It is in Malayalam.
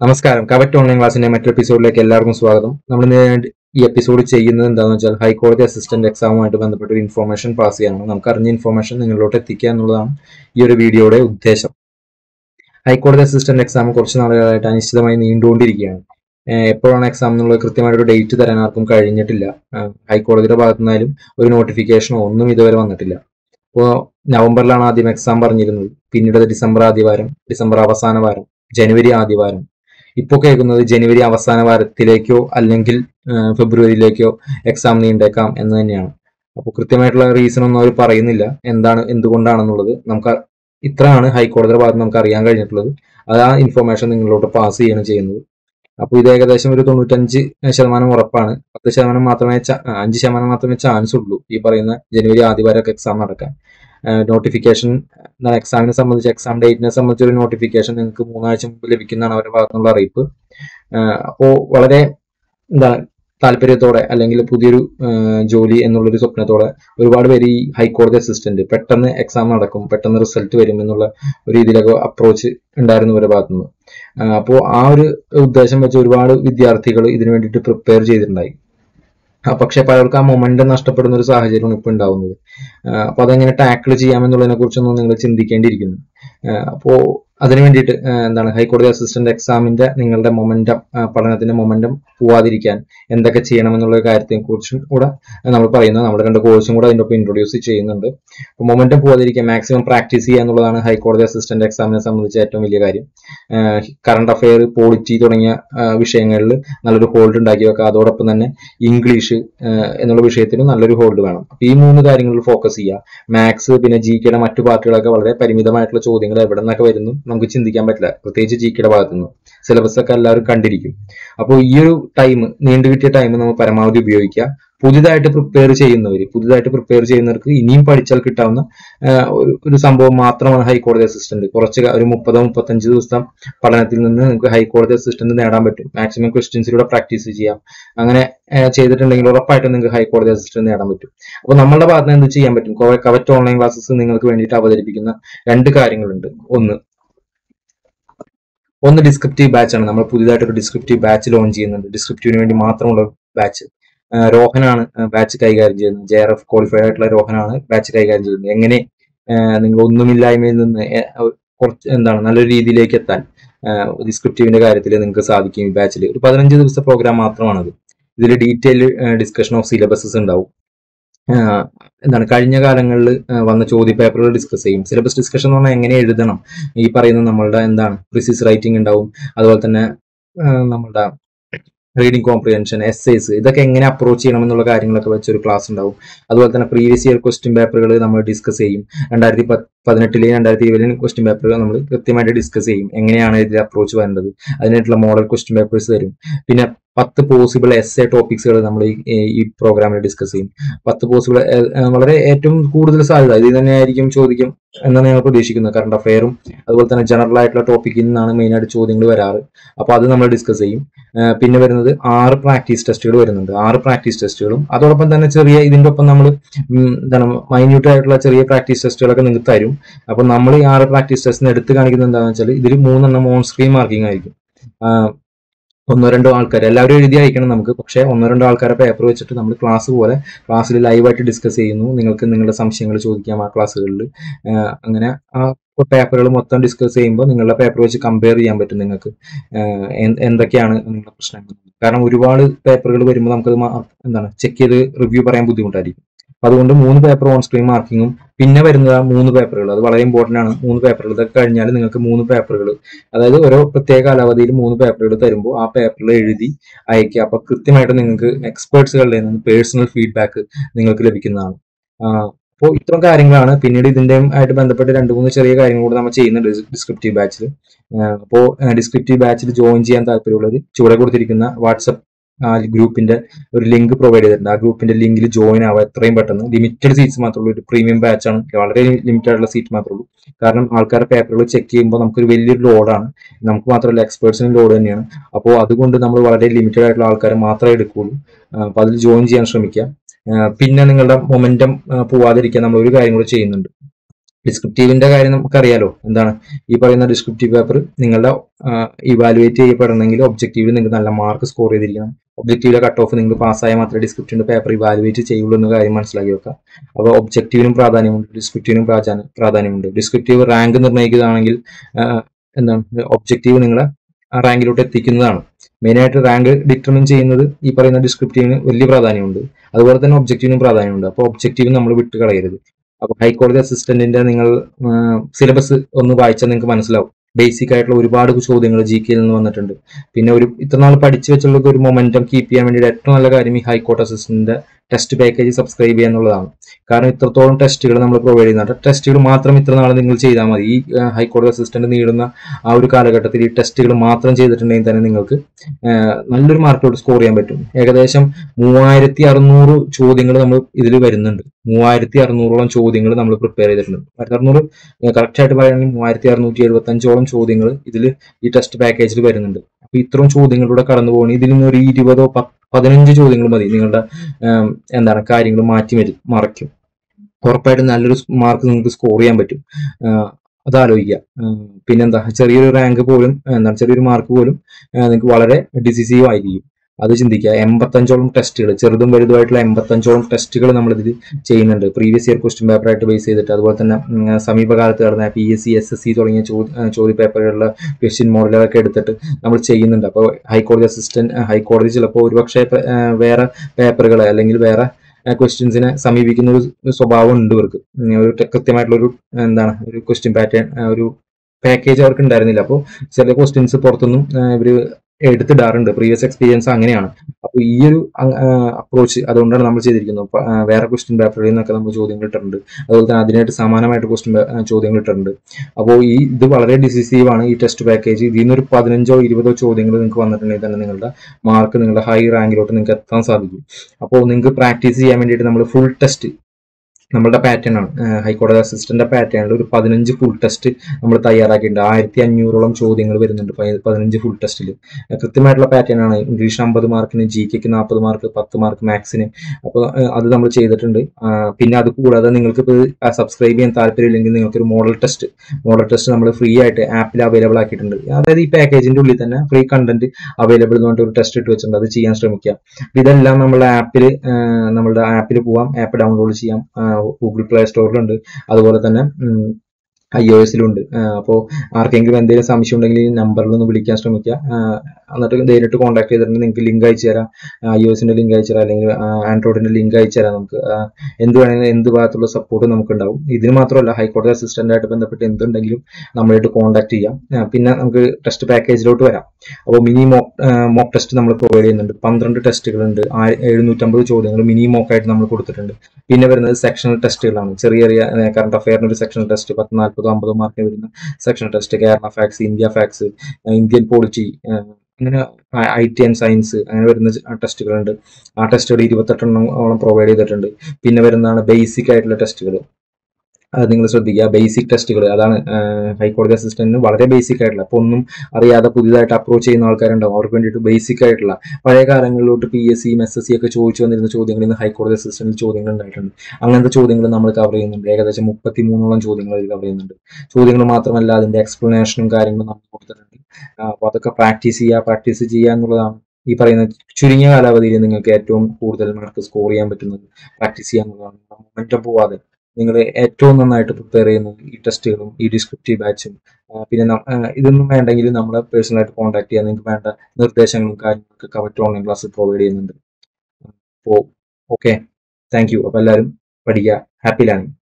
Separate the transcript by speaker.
Speaker 1: നമസ്കാരം കവറ്റ് ഓൺലൈൻ ക്ലാസിന്റെ മറ്റൊരു എപ്പിസോഡിലേക്ക് എല്ലാവർക്കും സ്വാഗതം നമ്മൾ ഇന്ന് ഈ എപ്പിസോഡ് ചെയ്യുന്നത് എന്താണെന്ന് വെച്ചാൽ ഹൈക്കോടതി അസിസ്റ്റന്റ് എക്സാമുമായിട്ട് ബന്ധപ്പെട്ട ഒരു ഇൻഫോർമേഷൻ പാസ് ചെയ്യാനാണ് നമുക്ക് അറിഞ്ഞ ഇൻഫോർമേഷൻ നിങ്ങളിലോട്ട് എത്തിക്കുക എന്നുള്ളതാണ് ഈ ഒരു വീഡിയോയുടെ ഉദ്ദേശം ഹൈക്കോടതി അസിസ്റ്റന്റ് എക്സാം കുറച്ച് നാളുകളായിട്ട് അനിശ്ചിതമായി നീണ്ടുകൊണ്ടിരിക്കുകയാണ് ഏഹ് എപ്പോഴാണ് എക്സാം എന്നുള്ളത് കൃത്യമായിട്ടൊരു ഡേറ്റ് തരാൻ ആർക്കും കഴിഞ്ഞിട്ടില്ല ഏഹ് ഹൈക്കോടതിയുടെ ഭാഗത്തു നിന്നാലും ഒരു നോട്ടിഫിക്കേഷനോ ഒന്നും ഇതുവരെ വന്നിട്ടില്ല അപ്പോൾ നവംബറിലാണ് ആദ്യം എക്സാം പറഞ്ഞിരുന്നത് പിന്നീട് അത് ഡിസംബർ ആദ്യവാരം ഡിസംബർ അവസാന വാരം ജനുവരി ആദ്യവാരം ഇപ്പോൾ കേൾക്കുന്നത് ജനുവരി അവസാന വാരത്തിലേക്കോ അല്ലെങ്കിൽ ഏഹ് ഫെബ്രുവരിയിലേക്കോ എക്സാം നീണ്ടേക്കാം എന്ന് തന്നെയാണ് അപ്പോൾ കൃത്യമായിട്ടുള്ള റീസൺ ഒന്നും അവർ പറയുന്നില്ല എന്താണ് എന്തുകൊണ്ടാണെന്നുള്ളത് നമുക്ക് ഇത്രയാണ് ഹൈക്കോടതിയുടെ ഭാഗത്ത് നമുക്ക് അറിയാൻ കഴിഞ്ഞിട്ടുള്ളത് അത് ആ ഇൻഫർമേഷൻ നിങ്ങളിലോട്ട് പാസ് ചെയ്യാണ് ചെയ്യുന്നത് അപ്പോൾ ഇത് ഏകദേശം ഒരു തൊണ്ണൂറ്റഞ്ച് ശതമാനം ഉറപ്പാണ് പത്ത് ശതമാനം മാത്രമേ ച- ആ, അഞ്ച് ശതമാനം മാത്രമേ ചാൻസ് ഉള്ളൂ ഈ പറയുന്ന ജനുവരി ആദ്യവാരമൊക്കെ എക്സാം നടക്കാൻ നോട്ടിഫിക്കേഷൻ എക്സാമിനെ സംബന്ധിച്ച് എക്സാം ഡേറ്റിനെ സംബന്ധിച്ച് ഒരു നോട്ടിഫിക്കേഷൻ നിങ്ങൾക്ക് മൂന്നാഴ്ച മുമ്പ് ലഭിക്കുന്നതാണ് അവരുടെ ഭാഗത്തുനിന്നുള്ള അറിയിപ്പ് അപ്പോൾ വളരെ എന്താണ് താല്പര്യത്തോടെ അല്ലെങ്കിൽ പുതിയൊരു ആ, ജോലി എന്നുള്ളൊരു സ്വപ്നത്തോടെ ഒരുപാട് പേര് ഈ ഹൈക്കോടതി അസിസ്റ്റന്റ് പെട്ടെന്ന് എക്സാം നടക്കും പെട്ടെന്ന് റിസൾട്ട് വരും എന്നുള്ള ഒരു രീതിയിലൊക്കെ അപ്രോച്ച് ഉണ്ടായിരുന്നു ഇവരുടെ ഭാഗത്തുനിന്ന് അപ്പോൾ ആ ഒരു ഉദ്ദേശം വെച്ച് ഒരുപാട് വിദ്യാർത്ഥികൾ ഇതിനു വേണ്ടിയിട്ട് പ്രിപ്പയർ ചെയ്തിട്ടുണ്ടായി ആ, പക്ഷെ പലർക്കും ആ മൊമെന്റം നഷ്ടപ്പെടുന്ന ഒരു സാഹചര്യമാണ് ഇപ്പോൾ ഉണ്ടാവുന്നത് അപ്പൊ അതെങ്ങനെ ടാക്കിൾ ചെയ്യാമെന്നുള്ളതിനെ കുറിച്ചൊന്നും നിങ്ങൾ ചിന്തിക്കേണ്ടിയിരിക്കുന്നു അപ്പോൾ അതിനു വേണ്ടിയിട്ട് ആ, എന്താണ് ഹൈക്കോടതി അസിസ്റ്റന്റ് എക്സാമിന്റെ നിങ്ങളുടെ മൊമെന്റം പഠനത്തിന്റെ മൊമെന്റം പോവാതിരിക്കാൻ എന്തൊക്കെ ചെയ്യണമെന്നുള്ള കാര്യത്തെ കുറിച്ചും കൂടെ നമ്മൾ പറയുന്നത് നമ്മുടെ രണ്ട് കോഴ്സും കൂടെ അതിൻ്റെ ഒപ്പം ഇൻട്രൊഡ്യൂസ് ചെയ്യുന്നുണ്ട് അപ്പോൾ മൊമെന്റം പോവാതിരിക്കാൻ മാക്സിമം പ്രാക്ടീസ് ചെയ്യുക എന്നുള്ളതാണ് ഹൈക്കോടതി അസിസ്റ്റന്റ് എക്സാമിനെ സംബന്ധിച്ച് ഏറ്റവും വലിയ കാര്യം കറണ്ട് അഫെയർ പോളിറ്റി തുടങ്ങിയ വിഷയങ്ങളിൽ നല്ലൊരു ഹോൾഡ് ഉണ്ടാക്കി വെക്കുക അതോടൊപ്പം തന്നെ ഇംഗ്ലീഷ് എന്നുള്ള വിഷയത്തിന് നല്ലൊരു ഹോൾഡ് വേണം അപ്പൊ ഈ മൂന്ന് കാര്യങ്ങളിൽ ഫോക്കസ് ചെയ്യുക മാത്സ് പിന്നെ ജി കെയുടെ മറ്റു പാർട്ടുകളൊക്കെ വളരെ പരിമിതമായിട്ടുള്ള ചോദ്യങ്ങൾ എവിടെ നിന്നൊക്കെ വരുന്നു നമുക്ക് ചിന്തിക്കാൻ പറ്റില്ല പ്രത്യേകിച്ച് ജി കെയുടെ ഭാഗത്തു നിന്ന് സിലബസ് ഒക്കെ എല്ലാവരും കണ്ടിരിക്കും അപ്പോൾ ഈ ഒരു ടൈം നീണ്ടു കിട്ടിയ ടൈം നമ്മൾ പരമാവധി ഉപയോഗിക്കുക പുതിയതായിട്ട് പ്രിപ്പയർ ചെയ്യുന്നവർ പുതിയതായിട്ട് പ്രിപ്പയർ ചെയ്യുന്നവർക്ക് ഇനിയും പഠിച്ചാൽ കിട്ടാവുന്ന ആ, ഒരു ഒരു സംഭവം മാത്രമാണ് ഹൈക്കോടതി അസിസ്റ്റന്റ് കുറച്ച് ക- ഒരു മുപ്പതോ മുപ്പത്തഞ്ച് ദിവസം പഠനത്തിൽ നിന്ന് നിങ്ങൾക്ക് ഹൈക്കോടതി അസിസ്റ്റന്റ് നേടാൻ പറ്റും മാക്സിമം ക്വസ്റ്റ്യൻസിലൂടെ പ്രാക്ടീസ് ചെയ്യാം അങ്ങനെ ആ, ചെയ്തിട്ടുണ്ടെങ്കിൽ ഉറപ്പായിട്ടും നിങ്ങൾക്ക് ഹൈക്കോടതി അസിസ്റ്റന്റ് നേടാൻ പറ്റും അപ്പോൾ നമ്മളുടെ ഭാഗത്ത് നിന്ന് എന്ത് ചെയ്യാൻ പറ്റും കുറെ കവറ്റ് ഓൺലൈൻ ക്ലാസ്സസ് നിങ്ങൾക്ക് വേണ്ടിയിട്ട് അവതരിപ്പിക്കുന്ന രണ്ട് കാര്യങ്ങളുണ്ട് ഒന്ന് ഒന്ന് ഡിസ്ക്രിപ്റ്റീവ് ബാച്ച് ആണ് നമ്മൾ പുതിയതായിട്ട് ഒരു ഡിസ്ക്രിപ്റ്റീവ് ബാച്ച് ലോഞ്ച് ചെയ്യുന്നുണ്ട് ഡിസ്ക്രിപ്റ്റീവിന് വേണ്ടി മാത്രമുള്ള ബാച്ച് രോഹനാണ് ബാച്ച് കൈകാര്യം ചെയ്യുന്നത് ജെ ആർ എഫ് ക്വാളിഫൈഡ് ആയിട്ടുള്ള രോഹനാണ് ബാച്ച് കൈകാര്യം ചെയ്യുന്നത് എങ്ങനെ ആ, നിങ്ങൾ ഒന്നുമില്ലായ്മയിൽ നിന്ന് എ- ഒരു കുറച്ച് എന്താണ് നല്ലൊരു രീതിയിലേക്ക് എത്താൻ ഡിസ്ക്രിപ്റ്റീവിന്റെ കാര്യത്തിൽ നിങ്ങൾക്ക് സാധിക്കും ഈ ബാച്ചിൽ ഒരു പതിനഞ്ച് ദിവസത്തെ പ്രോഗ്രാം മാത്രമാണത് ഇതിൽ ഡീറ്റെയിൽ ഡിസ്കഷൻ ഓഫ് സിലബസസ് ഉണ്ടാവും ആഹ് എന്താണ് കഴിഞ്ഞ കാലങ്ങളിൽ വന്ന ചോദ്യ പേപ്പറുകൾ ഡിസ്കസ് ചെയ്യും സിലബസ് ഡിസ്കഷൻ എന്ന് പറഞ്ഞാൽ എങ്ങനെ എഴുതണം ഈ പറയുന്ന നമ്മളുടെ എന്താണ് പ്രിസിസ് റൈറ്റിംഗ് ഉണ്ടാവും അതുപോലെ തന്നെ ആഹ് നമ്മളുടെ റീഡിംഗ് കോംപ്രിഹെൻഷൻ എസ്സേസ് ഇതൊക്കെ എങ്ങനെ അപ്രോച്ച് ചെയ്യണം എന്നുള്ള കാര്യങ്ങളൊക്കെ വെച്ച് ഒരു ക്ലാസ് ഉണ്ടാവും അതുപോലെ തന്നെ പ്രീവിയസ് ഇയർ ക്വസ്റ്റ്യൻ പേപ്പറുകൾ നമ്മൾ ഡിസ്കസ് ചെയ്യും രണ്ടായിരത്തി പതിനെട്ടിലെയും രണ്ടായിരത്തി ഇരുപതിലെയും ക്വസ്റ്റ്യൻ പേപ്പറുകൾ നമ്മൾ കൃത്യമായിട്ട് ഡിസ്കസ് ചെയ്യും എങ്ങനെയാണ് ഇതിൽ അപ്രോച്ച് വരേണ്ടത് അതിനായിട്ടുള്ള മോഡൽ ക്വസ്റ്റ്യൻ പേപ്പേഴ്സ് തരും പിന്നെ പത്ത് പോസിബിൾ എസ് എ ടോപ്പിക്സുകൾ നമ്മൾ ഈ ഈ പ്രോഗ്രാമിൽ ഡിസ്കസ് ചെയ്യും പത്ത് പോസിബിൾ വളരെ ഏറ്റവും കൂടുതൽ സാധ്യത ഇതിൽ തന്നെയായിരിക്കും ചോദിക്കും എന്നാണ് ഞങ്ങൾ പ്രതീക്ഷിക്കുന്നത് കറണ്ട് അഫെയറും അതുപോലെ തന്നെ ജനറൽ ആയിട്ടുള്ള ടോപ്പിക്കിൽ നിന്നാണ് മെയിൻ ആയിട്ട് ചോദ്യങ്ങൾ വരാറ് അപ്പോൾ അത് നമ്മൾ ഡിസ്കസ് ചെയ്യും ആ, പിന്നെ വരുന്നത് ആറ് പ്രാക്ടീസ് ടെസ്റ്റുകൾ വരുന്നുണ്ട് ആറ് പ്രാക്ടീസ് ടെസ്റ്റുകളും അതോടൊപ്പം തന്നെ ചെറിയ ഇതിന്റെ ഒപ്പം നമ്മൾ എന്താണ് മൈന്യൂട്ട് ആയിട്ടുള്ള ചെറിയ പ്രാക്ടീസ് ടെസ്റ്റുകളൊക്കെ നിങ്ങൾക്ക് തരും അപ്പോൾ നമ്മൾ ഈ ആറ് പ്രാക്ടീസ് ടെസ്റ്റിന് എടുത്ത് കാണിക്കുന്നത് എന്താണെന്ന് വെച്ചാൽ ഇതിൽ മൂന്നെണ്ണം ഓൺ സ്ക്രീൻ മാർക്കിംഗ് ആയിരിക്കും ആ, ഒന്നോ രണ്ടോ ആൾക്കാർ എല്ലാവരും എഴുതി അയക്കണം നമുക്ക് പക്ഷേ ഒന്നോ രണ്ടോ ആൾക്കാരെ പേപ്പർ വെച്ചിട്ട് നമ്മൾ ക്ലാസ് പോലെ ക്ലാസ്സിൽ ലൈവായിട്ട് ഡിസ്കസ് ചെയ്യുന്നു നിങ്ങൾക്ക് നിങ്ങളുടെ സംശയങ്ങൾ ചോദിക്കാം ആ ക്ലാസ്സുകളിൽ അങ്ങനെ ആ പേപ്പറുകൾ മൊത്തം ഡിസ്കസ് ചെയ്യുമ്പോൾ നിങ്ങളുടെ പേപ്പർ വെച്ച് കമ്പയർ ചെയ്യാൻ പറ്റും നിങ്ങൾക്ക് ആഹ് എന്ത് എന്തൊക്കെയാണ് നിങ്ങളുടെ പ്രശ്നങ്ങൾ കാരണം ഒരുപാട് പേപ്പറുകൾ വരുമ്പോൾ നമുക്കത് മാ- എന്താണ് ചെക്ക് ചെയ്ത് റിവ്യൂ പറയാൻ ബുദ്ധിമുട്ടായിരിക്കും അപ്പൊ അതുകൊണ്ട് മൂന്ന് പേപ്പർ ഓൺ സ്ക്രീൻ മാർക്കിങ്ങും പിന്നെ വരുന്നത് മൂന്ന് പേപ്പറുകൾ അത് വളരെ ഇമ്പോർട്ടന്റ് ആണ് മൂന്ന് പേപ്പറുകൾ ഇതൊക്കെ കഴിഞ്ഞാൽ നിങ്ങൾക്ക് മൂന്ന് പേപ്പറുകൾ അതായത് ഓരോ പ്രത്യേക കാലാവധിയിൽ മൂന്ന് പേപ്പറുകൾ തരുമ്പോൾ ആ പേപ്പറിൽ എഴുതി അയക്കുക അപ്പൊ കൃത്യമായിട്ട് നിങ്ങൾക്ക് എക്സ്പേർട്സുകളുടെ നിന്ന് പേഴ്സണൽ ഫീഡ്ബാക്ക് നിങ്ങൾക്ക് ലഭിക്കുന്നതാണ് അപ്പോൾ ഇത്തരം കാര്യങ്ങളാണ് പിന്നീട് ഇതിന്റെ ആയിട്ട് ബന്ധപ്പെട്ട് രണ്ട് മൂന്ന് ചെറിയ കാര്യങ്ങൾ കൂടെ നമ്മൾ ചെയ്യുന്നുണ്ട് ഡിസ്ക്രിപ്റ്റീവ് ബാച്ചിൽ അപ്പോൾ ഡിസ്ക്രിപ്റ്റീവ് ബാച്ചിൽ ജോയിൻ ചെയ്യാൻ താല്പര്യമുള്ളത് ചുവടെ കൊടുത്തിരിക്കുന്ന വാട്സപ്പ് ഗ്രൂപ്പിന്റെ ഒരു ലിങ്ക് പ്രൊവൈഡ് ചെയ്തിട്ടുണ്ട് ആ ഗ്രൂപ്പിന്റെ ലിങ്കിൽ ജോയിൻ ആവുക എത്രയും പെട്ടെന്ന് ലിമിറ്റഡ് സീറ്റ്സ് മാത്രമേ ഉള്ളൂ ഒരു പ്രീമിയം ബാച്ച് ആണ് വളരെ ലിമിറ്റഡ് ആയിട്ടുള്ള സീറ്റ് മാത്രമേ ഉള്ളൂ കാരണം ആൾക്കാരുടെ പേപ്പറുകൾ ചെക്ക് ചെയ്യുമ്പോൾ നമുക്കൊരു വലിയൊരു ലോഡാണ് നമുക്ക് മാത്രമല്ല എക്സ്പേർട്സിനും ലോഡ് തന്നെയാണ് അപ്പോൾ അതുകൊണ്ട് നമ്മൾ വളരെ ലിമിറ്റഡ് ആയിട്ടുള്ള ആൾക്കാരെ മാത്രമേ എടുക്കുകയുള്ളൂ അപ്പോൾ അതിൽ ജോയിൻ ചെയ്യാൻ ശ്രമിക്കുക ആ, പിന്നെ നിങ്ങളുടെ മൊമെന്റം പോവാതിരിക്കാൻ നമ്മൾ ഒരു കാര്യം കൂടെ ചെയ്യുന്നുണ്ട് ഡിസ്ക്രിപ്റ്റീവിന്റെ കാര്യം നമുക്കറിയാലോ എന്താണ് ഈ പറയുന്ന ഡിസ്ക്രിപ്റ്റീവ് പേപ്പർ നിങ്ങളുടെ ഇവാലുവേറ്റ് ചെയ്യപ്പെടണമെങ്കിൽ ഒബ്ജക്റ്റീവിൽ നിങ്ങൾക്ക് നല്ല മാർക്ക് സ്കോർ ചെയ്തിരിക്കണം ഒബ്ജക്റ്റീവിലെ കട്ട് ഓഫ് നിങ്ങൾ പാസ്സായാൽ മാത്രമേ ഡിസ്ക്രിപ്റ്റീവിന്റെ പേപ്പർ ഇവാലുവേറ്റ് ചെയ്യുള്ളൂ എന്ന കാര്യം മനസ്സിലാക്കി വെക്കാം അപ്പോൾ ഒബ്ജക്റ്റീവിനും പ്രാധാന്യമുണ്ട് ഡിസ്ക്രിപ്റ്റീവിനും പ്രാധാന്യം പ്രാധാന്യമുണ്ട് ഡിസ്ക്രിപ്റ്റീവ് റാങ്ക് നിർണ്ണയിക്കുന്നതാണെങ്കിൽ ആ, എന്താണ് ഒബ്ജക്റ്റീവ് നിങ്ങളെ ആ റാങ്കിലോട്ട് എത്തിക്കുന്നതാണ് മെയിനായിട്ട് റാങ്ക് ഡിറ്റർമിൻ ചെയ്യുന്നത് ഈ പറയുന്ന ഡിസ്ക്രിപ്റ്റീവിന് വലിയ പ്രാധാന്യമുണ്ട് അതുപോലെ തന്നെ ഒബ്ജക്റ്റീവിനും പ്രാധാന്യമുണ്ട് അപ്പോൾ ഒബ്ജക്റ്റീവ് നമ്മൾ വിട്ട് കളയരുത് അപ്പോൾ ഹൈക്കോടതി അസിസ്റ്റന്റിന്റെ നിങ്ങൾ സിലബസ് ഒന്ന് വായിച്ചാൽ നിങ്ങൾക്ക് മനസ്സിലാവും ബേസിക് ആയിട്ടുള്ള ഒരുപാട് ചോദ്യങ്ങൾ ജി കെയിൽ നിന്ന് വന്നിട്ടുണ്ട് പിന്നെ ഒരു ഇത്ര നാൾ പഠിച്ചു വെച്ചുള്ള ഒരു മൊമെന്റം കീപ്പ് ചെയ്യാൻ വേണ്ടിയിട്ട് ഏറ്റവും നല്ല കാര്യം ഈ ഹൈക്കോർട്ട് അസിസ്റ്റന്റിന്റെ ടെസ്റ്റ് പാക്കേജ് സബ്സ്ക്രൈബ് ചെയ്യുക എന്നുള്ളതാണ് കാരണം ഇത്രത്തോളം ടെസ്റ്റുകൾ നമ്മൾ പ്രൊവൈഡ് ചെയ്യുന്നുണ്ട് ടെസ്റ്റുകൾ മാത്രം ഇത്ര നാൾ നിങ്ങൾ ചെയ്താൽ മതി ഈ ആ, ഹൈക്കോടതി അസിസ്റ്റന്റ് നേടുന്ന ആ ഒരു കാലഘട്ടത്തിൽ ഈ ടെസ്റ്റുകൾ മാത്രം ചെയ്തിട്ടുണ്ടെങ്കിൽ തന്നെ നിങ്ങൾക്ക് ആ, നല്ലൊരു മാർക്കോട്ട് സ്കോർ ചെയ്യാൻ പറ്റും ഏകദേശം മൂവായിരത്തി അറുന്നൂറ് ചോദ്യങ്ങൾ നമ്മൾ ഇതിൽ വരുന്നുണ്ട് മൂവായിരത്തി അറുന്നൂറോളം ചോദ്യങ്ങൾ നമ്മൾ പ്രിപ്പയർ ചെയ്തിട്ടുണ്ട് മൂവായിരത്തി അറുന്നൂറ് കറക്റ്റ് ആയിട്ട് പറയുകയാണെങ്കിൽ മൂവായിരത്തി അറുന്നൂറ്റി എഴുപത്തി അഞ്ചോളം ചോദ്യങ്ങൾ ഇതിൽ ഈ ടെസ്റ്റ് പാക്കേജിൽ വരുന്നുണ്ട് അപ്പൊ ഇത്രയും ചോദ്യങ്ങളിലൂടെ കടന്നു പോകണം ഇതിൽ നിന്ന് ഒരു ഇരുപതോ പ- പതിനഞ്ച് ചോദ്യങ്ങൾ മതി നിങ്ങളുടെ ആം, എന്താണ് കാര്യങ്ങൾ മാറ്റി വരും മറയ്ക്കും ഉറപ്പായിട്ടും നല്ലൊരു മാർക്ക് നിങ്ങൾക്ക് സ്കോർ ചെയ്യാൻ പറ്റും ആഹ് അത് ആലോചിക്കുക ആഹ് പിന്നെന്താ ചെറിയൊരു റാങ്ക് പോലും എന്താണ് ചെറിയൊരു മാർക്ക് പോലും ആഹ് നിങ്ങൾക്ക് വളരെ ഡിസിസീവ് ആയിരിക്കും അത് ചിന്തിക്കുക എൺപത്തഞ്ചോളം ടെസ്റ്റുകൾ ചെറുതും വലുതുമായിട്ടുള്ള എൺപത്തഞ്ചോളം ടെസ്റ്റുകൾ നമ്മൾ ഇതിൽ ചെയ്യുന്നുണ്ട് പ്രീവിയസ് ഇയർ ക്വസ്റ്റ്യൻ പേപ്പർ ആയിട്ട് ബേസ് ചെയ്തിട്ട് അതുപോലെ തന്നെ ഉം, സമീപകാലത്ത് നടന്ന P S C S S C തുടങ്ങിയ ചോദ്യ ആഹ് ചോദ്യ പേപ്പറുകളിലെ ക്വസ്റ്റ്യൻ മോഡലുകളൊക്കെ എടുത്തിട്ട് നമ്മൾ ചെയ്യുന്നുണ്ട് അപ്പോൾ ഹൈക്കോടതി അസിസ്റ്റന്റ് ഹൈക്കോടതി ചിലപ്പോൾ ഒരുപക്ഷെ ആഹ് വേറെ പേപ്പറുകൾ അല്ലെങ്കിൽ വേറെ ക്വസ്റ്റ്യൻസിനെ സമീപിക്കുന്ന ഒരു സ്വഭാവം ഉണ്ട് ഇവർക്ക് ഉം, ഒരു ടെ- കൃത്യമായിട്ടുള്ള ഒരു എന്താണ് ഒരു ക്വസ്റ്റ്യൻ പാറ്റേൺ ഒരു പാക്കേജ് അവർക്ക് ഉണ്ടായിരുന്നില്ല അപ്പോൾ ചില ക്വസ്റ്റ്യൻസ് പുറത്തുനിന്നും ഇവർ എടുത്തിടാറുണ്ട് പ്രീവിയസ് എക്സ്പീരിയൻസ് അങ്ങനെയാണ് അപ്പോൾ ഈ ഒരു അപ്രോച്ച് അതുകൊണ്ടാണ് നമ്മൾ ചെയ്തിരിക്കുന്നത് പ- ആ, വേറെ ക്വസ്റ്റ്യൻ പേപ്പറിൽ നിന്നൊക്കെ നമ്മൾ ചോദ്യങ്ങൾ ഇട്ടിട്ടുണ്ട് അതുപോലെ തന്നെ അതിനായിട്ട് സമാനമായിട്ട് ക്വസ്റ്റ്യൻ ചോദ്യങ്ങൾ ഇട്ടിട്ടുണ്ട് അപ്പോൾ ഈ ഇത് വളരെ ഡിസിസീവ് ആണ് ഈ ടെസ്റ്റ് പാക്കേജ് ഇതിൽ നിന്നൊരു പതിനഞ്ചോ ഇരുപതോ ചോദ്യങ്ങൾ നിങ്ങൾക്ക് വന്നിട്ടുണ്ടെങ്കിൽ തന്നെ നിങ്ങളുടെ മാർക്ക് നിങ്ങളുടെ ഹൈ റാങ്കിലോട്ട് നിങ്ങൾക്ക് എത്താൻ സാധിക്കും അപ്പോൾ നിങ്ങൾക്ക് പ്രാക്ടീസ് ചെയ്യാൻ വേണ്ടിയിട്ട് നമ്മൾ ഫുൾ ടെസ്റ്റ് നമ്മളുടെ പാറ്റേൺ ആണ് ഏഹ് ഹൈക്കോടതി അസിസ്റ്റന്റ് പാറ്റേണിൽ ഒരു പതിനഞ്ച് ഫുൾ ടെസ്റ്റ് നമ്മൾ തയ്യാറാക്കിയിട്ടുണ്ട് ആയിരത്തി അഞ്ഞൂറോളം ചോദ്യങ്ങൾ വരുന്നുണ്ട് പ- പതിനഞ്ച് ഫുൾ ടെസ്റ്റിൽ കൃത്യമായിട്ടുള്ള പാറ്റേൺ ആണ് ഇംഗ്ലീഷ് അമ്പത് മാർക്കിന് ജി കെക്ക് നാൽപ്പത് മാർക്ക് പത്ത് മാർക്ക് മാത്സിന് അപ്പോൾ അത് നമ്മൾ ചെയ്തിട്ടുണ്ട് ആ, പിന്നെ അത് കൂടാതെ നിങ്ങൾക്ക് ഇപ്പോൾ സബ്സ്ക്രൈബ് ചെയ്യാൻ താല്പര്യമില്ലെങ്കിൽ നിങ്ങൾക്ക് ഒരു മോഡൽ ടെസ്റ്റ് മോഡൽ ടെസ്റ്റ് നമ്മൾ ഫ്രീ ആയിട്ട് ആപ്പിൽ അവൈലബിൾ ആക്കിയിട്ടുണ്ട് അതായത് ഈ പാക്കേജിന്റെ ഉള്ളിൽ തന്നെ ഫ്രീ കണ്ടന്റ് അവൈലബിൾ എന്ന് പറഞ്ഞിട്ട് ഒരു ടെസ്റ്റ് ഇട്ട് വെച്ചിട്ടുണ്ട് അത് ചെയ്യാൻ ശ്രമിക്കുക ഇതെല്ലാം നമ്മുടെ ആപ്പിൽ നമ്മുടെ ആപ്പിൽ പോവാം ആപ്പ് ഡൗൺലോഡ് ചെയ്യാം ഗൂഗിൾ പ്ലേ സ്റ്റോറിലുണ്ട് അതുപോലെ തന്നെ ഐ ഒ എസിലുണ്ട് അപ്പോൾ ആർക്കെങ്കിലും എന്തെങ്കിലും സംശയം ഉണ്ടെങ്കിൽ ഈ നമ്പറിൽ ഒന്ന് വിളിക്കാൻ ശ്രമിക്കുക ആ, എന്നിട്ട് നേരിട്ട് കോൺടാക്ട് ചെയ്തിട്ടുണ്ടെങ്കിൽ നിങ്ങൾക്ക് ലിങ്ക് അയച്ചു തരാം ഐ ഒ എസിന്റെ ലിങ്ക് അയച്ചു തരാം അല്ലെങ്കിൽ ആൻഡ്രോയിഡിന്റെ ലിങ്ക് അയച്ചു തരാം നമുക്ക് ആ, എന്ത് വേണമെങ്കിലും എന്ത് ഭാഗത്തുള്ള സപ്പോർട്ട് നമുക്ക് ഉണ്ടാവും ഇതിന് മാത്രമല്ല ഹൈക്കോടതി അസിസ്റ്റന്റ് ആയിട്ട് ബന്ധപ്പെട്ട് എന്തുണ്ടെങ്കിലും നമ്മളായിട്ട് കോൺടാക്ട് ചെയ്യാം ആ, പിന്നെ നമുക്ക് ടെസ്റ്റ് പാക്കേജിലോട്ട് വരാം അപ്പോൾ മിനി മോക്ക് മോക്ക് ടെസ്റ്റ് നമ്മൾ പ്രൊവൈഡ് ചെയ്യുന്നുണ്ട് പന്ത്രണ്ട് ടെസ്റ്റുകളുണ്ട് എഴുന്നൂറ്റമ്പത് ചോദ്യങ്ങൾ മിനി മോക്കായിട്ട് നമ്മൾ കൊടുത്തിട്ടുണ്ട് പിന്നെ വരുന്നത് സെക്ഷണൽ ടെസ്റ്റുകളാണ് ചെറിയ ചെറിയ കറണ്ട് അഫയറിന് ഒരു സെക്ഷണൽ ടെസ്റ്റ് പത്ത് നാൽപ്പതോ അമ്പതോ മാർക്കിന് വരുന്ന sectional test Kerala facts India facts Indian polity അങ്ങനെ ഐ ടി ആൻഡ് സയൻസ് അങ്ങനെ വരുന്ന ടെസ്റ്റുകളുണ്ട് ആ ടെസ്റ്റുകൾ ഇരുപത്തെട്ടെണ്ണോളം പ്രൊവൈഡ് ചെയ്തിട്ടുണ്ട് പിന്നെ വരുന്നതാണ് ബേസിക് ആയിട്ടുള്ള ടെസ്റ്റുകൾ അത് നിങ്ങൾ ശ്രദ്ധിക്കുക ബേസിക് ടെസ്റ്റുകൾ അതാണ് ആഹ് ഹൈക്കോടതി അസിസ്റ്റന്റിന് വളരെ ബേസിക് ആയിട്ടുള്ള അപ്പോൾ ഒന്നും അറിയാതെ പുതിയതായിട്ട് അപ്രോച്ച് ചെയ്യുന്ന ആൾക്കാരുണ്ടാവും അവർക്ക് വേണ്ടിയിട്ട് ബേസിക് ആയിട്ടുള്ള പഴയ കാലങ്ങളിലോട്ട് പി എസ് സിയും എസ് എസ് സി ഒക്കെ ചോദിച്ചു വന്നിരുന്ന ചോദ്യങ്ങളിൽ നിന്ന് ഹൈക്കോടതി അസിസ്റ്റന്റിൽ ചോദ്യങ്ങൾ ഉണ്ടായിട്ടുണ്ട് അങ്ങനത്തെ ചോദ്യങ്ങൾ നമ്മൾ കവർ ചെയ്യുന്നുണ്ട് ഏകദേശം മുപ്പത്തി മൂന്നോളം ചോദ്യങ്ങൾ അതിൽ കവർ ചെയ്യുന്നുണ്ട് ചോദ്യങ്ങൾ മാത്രമല്ല അതിന്റെ എക്സ്പ്ലനേഷനും കാര്യങ്ങളും നമ്മൾ കൊടുത്തിട്ടുണ്ട് അപ്പോൾ അതൊക്കെ പ്രാക്ടീസ് ചെയ്യുക പ്രാക്ടീസ് ചെയ്യുക എന്നുള്ളതാണ് ഈ പറയുന്ന ചുരുങ്ങിയ കാലാവധിയിൽ നിങ്ങൾക്ക് ഏറ്റവും കൂടുതൽ മാർക്ക് സ്കോർ ചെയ്യാൻ പറ്റുന്നത് പ്രാക്ടീസ് ചെയ്യുക എന്നുള്ളതാണ് മൊമെന്റം പോവാതെ നിങ്ങൾ ഏറ്റവും നന്നായിട്ട് പ്രിപ്പയർ ചെയ്യുന്നത് ഈ ടെസ്റ്റുകളും ഈ ഡിസ്ക്രിപ്റ്റീവ് ബാച്ചും പിന്നെ നം- ആ, ഇതൊന്നും വേണ്ടെങ്കിൽ നമ്മളെ പേഴ്സണലായിട്ട് കോൺടാക്ട് ചെയ്യാൻ നിങ്ങൾക്ക് വേണ്ട നിർദ്ദേശങ്ങളും കാര്യങ്ങളൊക്കെ കവറ്റ് ഓൺലൈൻ ക്ലാസ് പ്രൊവൈഡ് ചെയ്യുന്നുണ്ട് അപ്പോൾ ഓക്കെ താങ്ക് യു അപ്പോൾ എല്ലാവരും പഠിക്കുക ഹാപ്പി ലാണിങ്